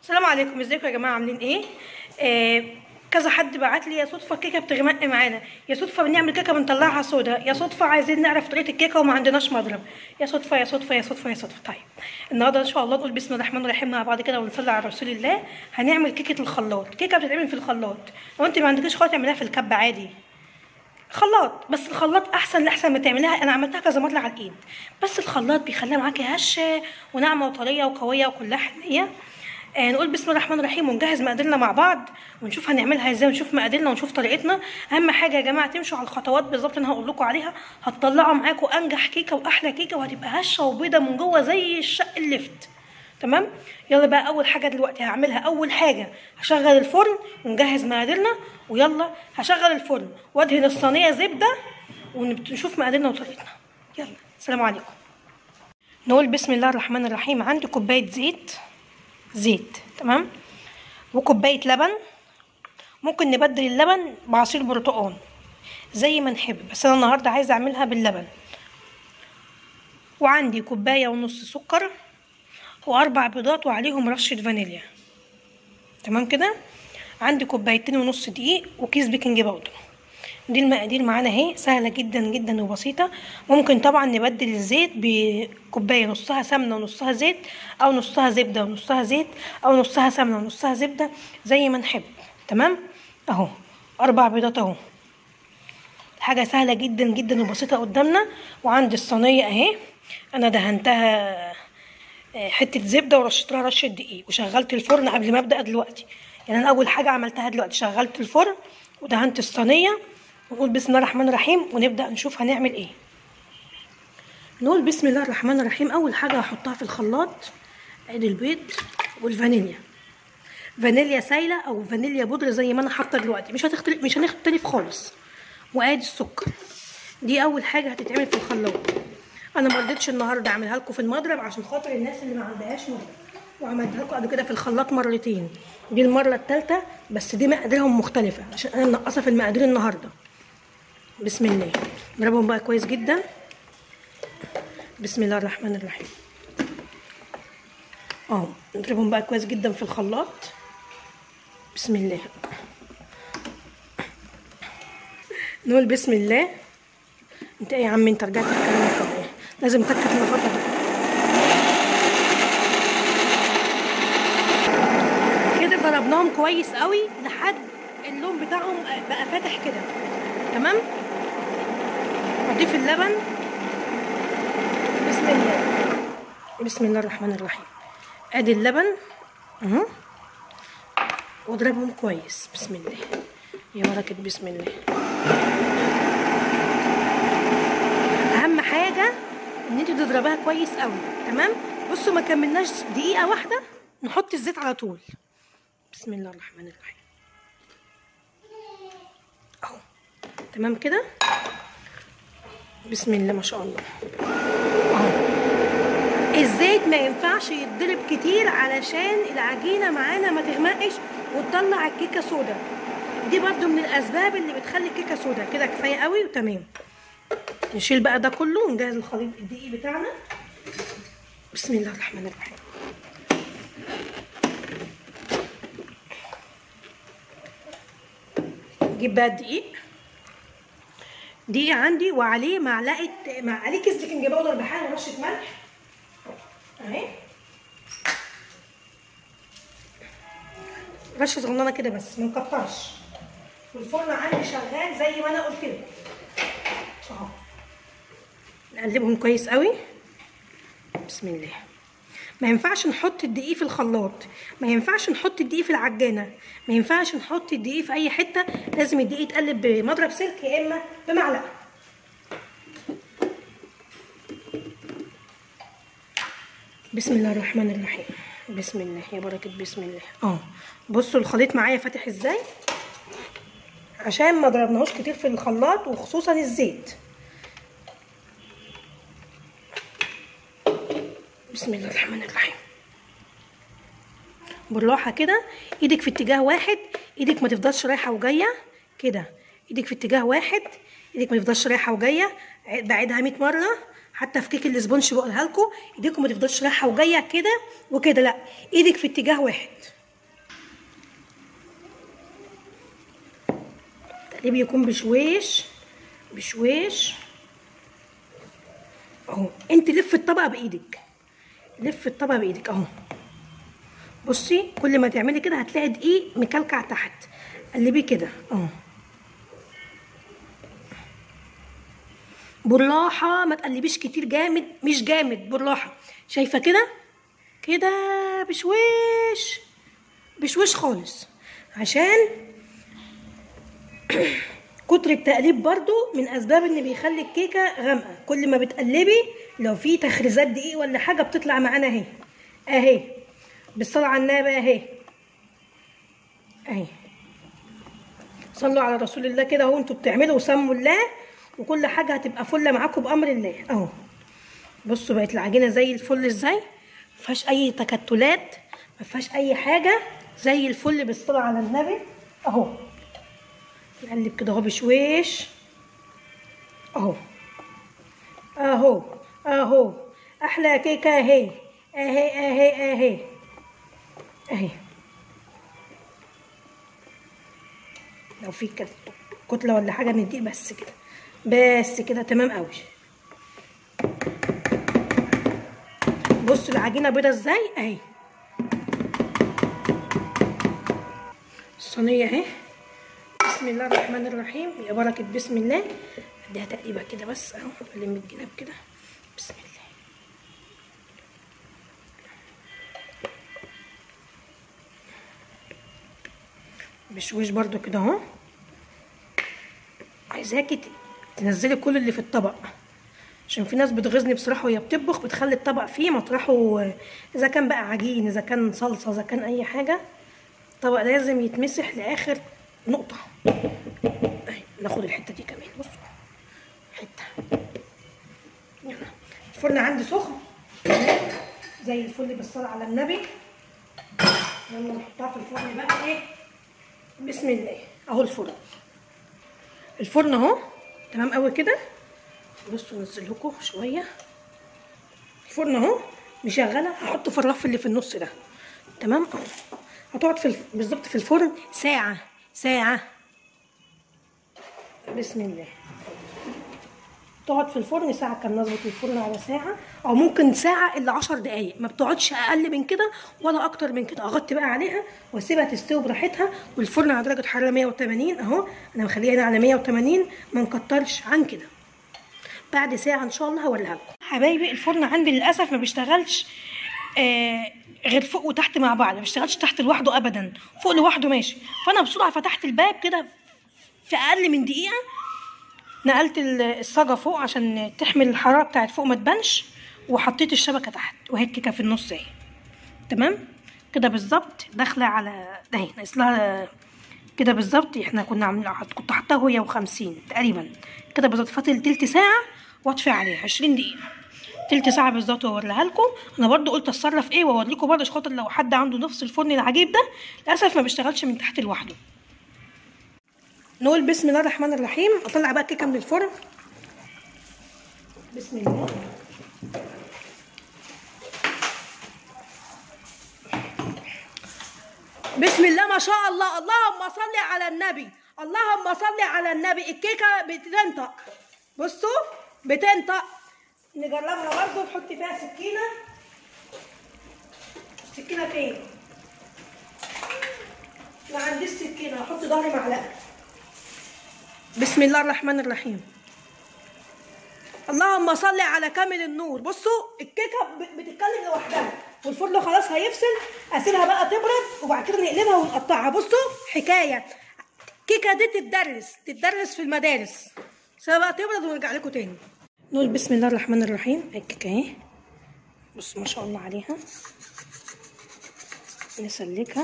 السلام عليكم ازيكم يا جماعه عاملين ايه آه كذا حد بعت لي يا صدفه الكيكه بتغمق معانا يا صدفه بنعمل كيكه بنطلعها سودا يا صدفه عايزين نعرف طريقه الكيكه وما عندناش مضرب يا صدفه يا صدفه يا صدفه يا صدفه طيب النهارده ان شاء الله نقول بسم الله الرحمن الرحيم مع بعض كده ونصلي على رسول الله هنعمل كيكه الخلاط كيكه بتتعمل في الخلاط لو انت ما عندكيش خلاط اعمليها في الكب عادي خلاط بس الخلاط احسن لاحسن ما تعمليها انا عملتها كذا مره على الايد بس الخلاط بيخليها معاكي هشه وناعمه وطريه وقويه وكلها حنيه آه نقول بسم الله الرحمن الرحيم ونجهز مقاديرنا مع بعض ونشوف هنعملها ازاي ونشوف مقاديرنا ونشوف طريقتنا اهم حاجه يا جماعه تمشوا على الخطوات بالظبط اللي انا هقول لكم عليها هتطلعوا معاكم انجح كيكه واحلى كيكه وهتبقى هشه وبيضه من جوه زي الشق اللفت تمام يلا بقى اول حاجه دلوقتي هعملها اول حاجه هشغل الفرن ونجهز مقاديرنا ويلا هشغل الفرن وادهن الصينيه زبده ونشوف مقاديرنا وطريقتنا يلا السلام عليكم نقول بسم الله الرحمن الرحيم عندي كوبايه زيت زيت تمام وكوبايه لبن ممكن نبدل اللبن بعصير برتقال زي ما نحب بس انا النهارده عايزه اعملها باللبن وعندي كوبايه ونص سكر واربع بيضات وعليهم رشه فانيليا تمام كده عندي كوبايتين ونص دقيق وكيس بيكنج باودر دي المقادير معانا اهي سهله جدا جدا وبسيطه ممكن طبعا نبدل الزيت بكوبايه نصها سمنه ونصها زيت او نصها زبده ونصها زيت او نصها سمنه ونصها زبده زي ما نحب تمام اهو اربع بيضات اهو حاجه سهله جدا جدا وبسيطه قدامنا وعندي الصينيه اهي انا دهنتها حته زبده ورشيت لها رشه دقيق وشغلت الفرن قبل ما ابدا دلوقتي يعني انا اول حاجه عملتها دلوقتي شغلت الفرن ودهنت الصينيه ونقول بسم الله الرحمن الرحيم ونبدا نشوف هنعمل ايه نقول بسم الله الرحمن الرحيم اول حاجه هحطها في الخلاط ادي البيض والفانيليا فانيليا سايله او فانيليا بودره زي ما انا حاطه دلوقتي مش هتختلف مش هنختلف خالص وادي السكر دي اول حاجه هتتعمل في الخلاط انا ما رضيتش النهارده اعملها لكم في المضرب عشان خاطر الناس اللي ما عندهاش مضرب وعملتها لكم قبل كده في الخلاط مرتين دي المره الثالثه بس دي مقاديرهم مختلفه عشان انا منقصه في المقادير النهارده بسم الله نضربهم بقى كويس جدا بسم الله الرحمن الرحيم اهو نضربهم بقى كويس جدا في الخلاط بسم الله نقول بسم الله انت ايه يا عم انت رجعت في كلامك ولا ايه لازم تكت الغطا ده كده ضربناهم كويس قوي لحد اللون بتاعهم بقى فاتح كده تمام اضيف اللبن بسم الله بسم الله الرحمن الرحيم ادي اللبن اهو واضربهم كويس بسم الله يا بركه بسم الله اهم حاجه ان انت تضربها كويس قوي تمام بصوا ما كملناش دقيقه واحده نحط الزيت على طول بسم الله الرحمن الرحيم اهو تمام كده بسم الله ما شاء الله اهو الزيت ما ينفعش يتضرب كتير علشان العجينه معانا ما تغمقش وتطلع الكيكه سودا دي برضو من الاسباب اللي بتخلي الكيكه سودا كده كفايه قوي وتمام نشيل بقى ده كله ونجهز الخليط الدقيق بتاعنا بسم الله الرحمن الرحيم نجيب بقى الدقيق دقيق عندي وعليه معلقه مع عليه كيس بيكنج باودر بحاله رشه ملح اهي رشه صغننه كده بس ما نكترش والفرن عندي شغال زي ما انا قلت لكم اهو نقلبهم كويس قوي بسم الله ما ينفعش نحط الدقيق في الخلاط ما ينفعش نحط الدقيق في العجانه ما ينفعش نحط الدقيق في اي حته لازم الدقيق يتقلب بمضرب سلك يا اما بمعلقه بسم الله الرحمن الرحيم بسم الله يا بركه بسم الله اه بصوا الخليط معايا فاتح ازاي عشان ما ضربناهوش كتير في الخلاط وخصوصا الزيت بسم الله الرحمن الرحيم بالراحة كده ايدك في اتجاه واحد ايدك ما تفضلش رايحة وجاية كده ايدك في اتجاه واحد ايدك ما تفضلش رايحة وجاية بعيدها 100 مرة حتى في كيك الاسبونج بقولها لكم ايديكم ما تفضلش رايحة وجاية كده وكده لا ايدك في اتجاه واحد التقليب يكون بشويش بشويش اهو انت لف الطبقه بايدك لف الطبقه بايدك اهو بصي كل ما تعملي كده هتلاقي دقيق مكلكع تحت قلبيه كده اهو بالراحه ما تقلبيش كتير جامد مش جامد بالراحه شايفه كده كده بشويش بشويش خالص عشان كتر التقليب برضو من اسباب ان بيخلي الكيكه غامقه كل ما بتقلبي لو في تخريزات دقيق ولا حاجه بتطلع معانا اهي اهي بالصلاه على النبي اهي اهي صلوا على رسول الله كده اهو انتوا بتعملوا وسموا الله وكل حاجه هتبقى فله معاكم بامر الله اهو بصوا بقت العجينه زي الفل ازاي مفيهاش اي تكتلات مفيهاش اي حاجه زي الفل بالصلاه على النبي اهو نقلب كده اهو بشويش اهو اهو اهو احلى كيكه اهي اهي اهي اهي اهي لو في كت- كتله ولا حاجه من دي بس كده بس كده تمام قوي بصوا العجينه بيضه ازاي اهي الصينيه اهي بسم الله الرحمن الرحيم يا بركه بسم الله اديها تقريبا كده بس اهو الم الجناب كده بسم الله بشويش برضو كده اهو عايزاكي ت- تنزلي كل اللي في الطبق عشان في ناس بتغيظني بصراحه وهي بتطبخ بتخلي الطبق فيه مطرحه آه، اذا كان بقى عجين اذا كان صلصه اذا كان اي حاجه الطبق لازم يتمسح لاخر نقطه اهي ناخد الحته دي كمان بصوا حته يلا الفرن عندي سخن زي الفل بالصلاه على النبي يلا نحطها في الفرن بقى ايه بسم الله اهو الفرن الفرن اهو تمام قوي كده بصوا انزل لكم شويه الفرن اهو مشغله هحطه في الرف اللي في النص ده تمام اهو هتقعد في الف... بالظبط في الفرن ساعه ساعه بسم الله تقعد في الفرن ساعة كان نظبط الفرن على ساعة أو ممكن ساعة إلا عشر دقايق ما بتقعدش أقل من كده ولا أكتر من كده أغطي بقى عليها وأسيبها تستوي براحتها والفرن على درجة حرارة 180 أهو أنا مخليها هنا على 180 ما نكترش عن كده بعد ساعة إن شاء الله هوريها لكم حبايبي الفرن عندي للأسف ما بيشتغلش آه غير فوق وتحت مع بعض ما بيشتغلش تحت لوحده أبدا فوق لوحده ماشي فأنا بسرعة فتحت الباب كده في أقل من دقيقة نقلت ال- الصاجة فوق عشان تحمل الحرارة بتاعت فوق ما تبانش وحطيت الشبكة تحت وهي الكيكة في النص اهي تمام كده بالظبط داخلة على ده هي ناقص لها كده بالظبط احنا كنا عاملين كنت حاطاها وهي وخمسين تقريبا كده بالظبط فاضل تلت ساعة واطفي عليها عشرين دقيقة تلت ساعة بالظبط واوريها لكم انا برضو قلت اتصرف ايه واوريكم برضه عشان خاطر لو حد عنده نفس الفرن العجيب ده للاسف ما بيشتغلش من تحت لوحده نقول بسم الله الرحمن الرحيم اطلع بقى الكيكه من الفرن بسم الله بسم الله ما شاء الله اللهم صل على النبي اللهم صل على النبي الكيكه بتنطق بصوا بتنطق نجربها برضو نحط فيها سكينه السكينه فين ما عنديش سكينه هحط ظهري معلقه بسم الله الرحمن الرحيم اللهم صل على كامل النور بصوا الكيكه ب- بتتكلم لوحدها والفرن خلاص هيفصل اسيبها بقى تبرد وبعد كده نقلبها ونقطعها بصوا حكايه الكيكه دي تتدرس تتدرس في المدارس سيبها بقى تبرد ونرجع لكم تاني نقول بسم الله الرحمن الرحيم الكيكه اهي بص ما شاء الله عليها نسلكها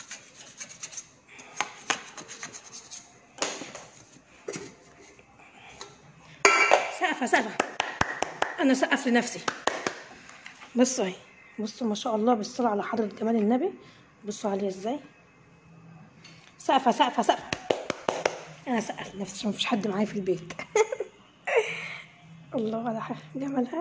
سقفة سقفة أنا سقف لنفسي بصوا اهي بصوا ما شاء الله بالصلاة على حضرة جمال النبي بصوا عليها ازاي سقفة سقفة سقفة أنا سقف لنفسي عشان مفيش حد معايا في البيت الله على ح- جمالها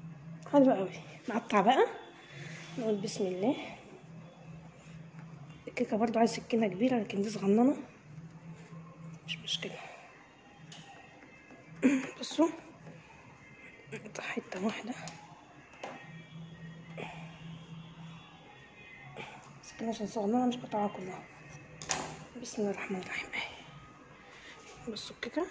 حلوة أوي نقطع بقى نقول بسم الله الكيكه برضو عايز سكينه كبيره لكن دي صغننه مش مشكله بصوا نقطع حته واحده سكينه عشان صغننه مش قطعها كلها بسم الله الرحمن الرحيم اهي بصوا الكيكه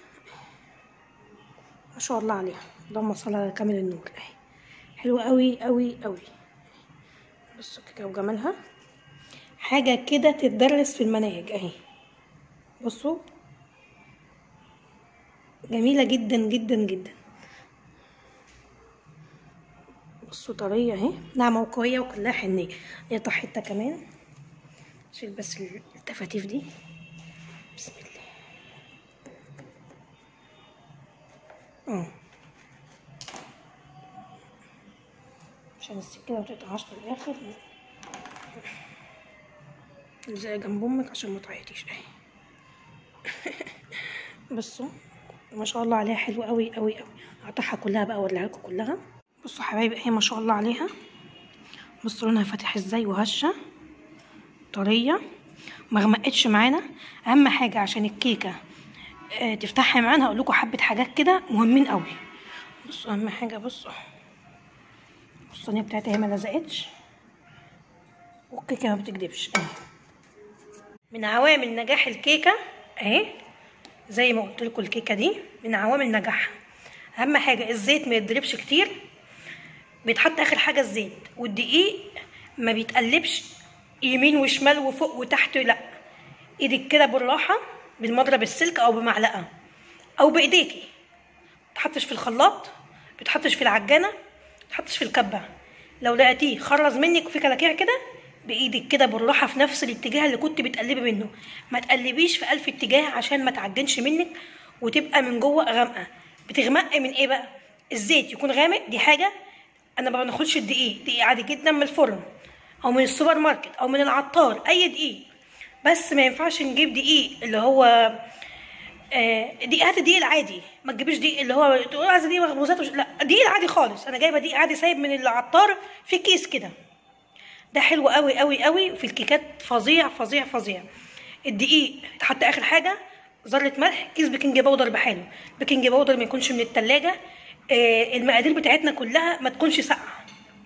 ما شاء الله عليها اللهم صل على كامل النور اهي حلوه قوي قوي قوي بصوا الكيكه وجمالها حاجه كده تتدرس في المناهج اهي بصوا جميله جدا جدا جدا بصوا طريه اهي ناعمه وقويه وكلها حنيه نقطع حته كمان شيل بس التفاتيف دي بسم الله اه عشان السكينه متقطعهاش في الاخر زي جنب امك عشان ما تعيطيش اهي بصوا ما شاء الله عليها حلوه قوي قوي قوي هقطعها كلها بقى اوريها لكم كلها بصوا حبايبي اهي ما شاء الله عليها بصوا لونها فاتح ازاي وهشه طريه ما غمقتش معانا اهم حاجه عشان الكيكه آه تفتحها معانا هقول لكم حبه حاجات كده مهمين قوي بصوا اهم حاجه بصوا الصينيه بتاعتها هي ما لزقتش والكيكه ما بتكدبش اهي من عوامل نجاح الكيكه اهي زي ما قلت لكم الكيكه دي من عوامل نجاحها اهم حاجه الزيت ما يتضربش كتير بيتحط اخر حاجه الزيت والدقيق ما بيتقلبش يمين وشمال وفوق وتحت لا ايدك كده بالراحه بالمضرب السلك او بمعلقه او بايديكي تحطش في الخلاط بتحطش في العجانه تحطش في الكبه لو لقيتيه خرز منك وفي كلاكيع كده بايدك كده بالراحه في نفس الاتجاه اللي كنت بتقلبي منه ما تقلبيش في الف اتجاه عشان ما تعجنش منك وتبقى من جوه غامقه بتغمق من ايه بقى الزيت يكون غامق دي حاجه انا ما بناخدش الدقيق دقيق عادي جدا من الفرن او من السوبر ماركت او من العطار اي دقيق بس ما ينفعش نجيب دقيق اللي هو آه دقيق هات الدقيق العادي ما تجيبيش دقيق اللي هو تقول عايزه دقيق مخبوزات وش... لا دقيق العادي خالص انا جايبه دقيق عادي سايب من العطار في كيس كده ده حلو قوي قوي قوي وفي الكيكات فظيع فظيع فظيع الدقيق يتحط اخر حاجه ذره ملح كيس بيكنج باودر بحاله بيكنج باودر ما يكونش من التلاجة آه المقادير بتاعتنا كلها ما تكونش ساقعه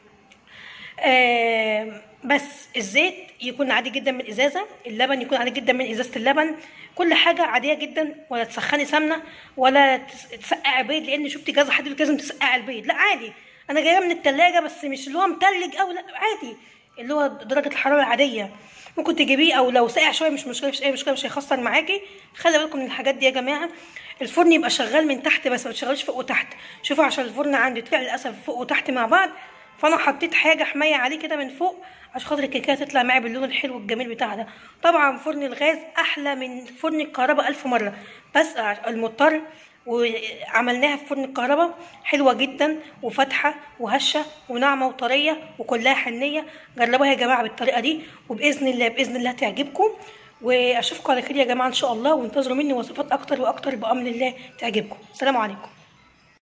آه بس الزيت يكون عادي جدا من الازازه اللبن يكون عادي جدا من ازازه اللبن كل حاجه عاديه جدا ولا تسخني سمنه ولا تسقعي بيض لان شفت كذا حد لازم تسقعي البيض لا عادي انا جايبه من التلاجة بس مش اللي هو متلج او لا عادي اللي هو درجه الحراره العاديه ممكن تجيبيه او لو ساقع شويه مش مشكله مش اي مشكله مش هيخسر معاكي خلي بالكم من الحاجات دي يا جماعه الفرن يبقى شغال من تحت بس ما تشغلوش فوق وتحت شوفوا عشان الفرن عندي طلع للاسف فوق وتحت مع بعض فانا حطيت حاجه حمايه عليه كده من فوق عشان خاطر الكيكه تطلع معايا باللون الحلو الجميل بتاعها ده طبعا فرن الغاز احلى من فرن الكهرباء الف مره بس المضطر وعملناها في فرن الكهرباء حلوه جدا وفاتحه وهشه وناعمه وطريه وكلها حنيه جربوها يا جماعه بالطريقه دي وباذن الله باذن الله تعجبكم واشوفكم على خير يا جماعه ان شاء الله وانتظروا مني وصفات اكتر واكتر بامر الله تعجبكم السلام عليكم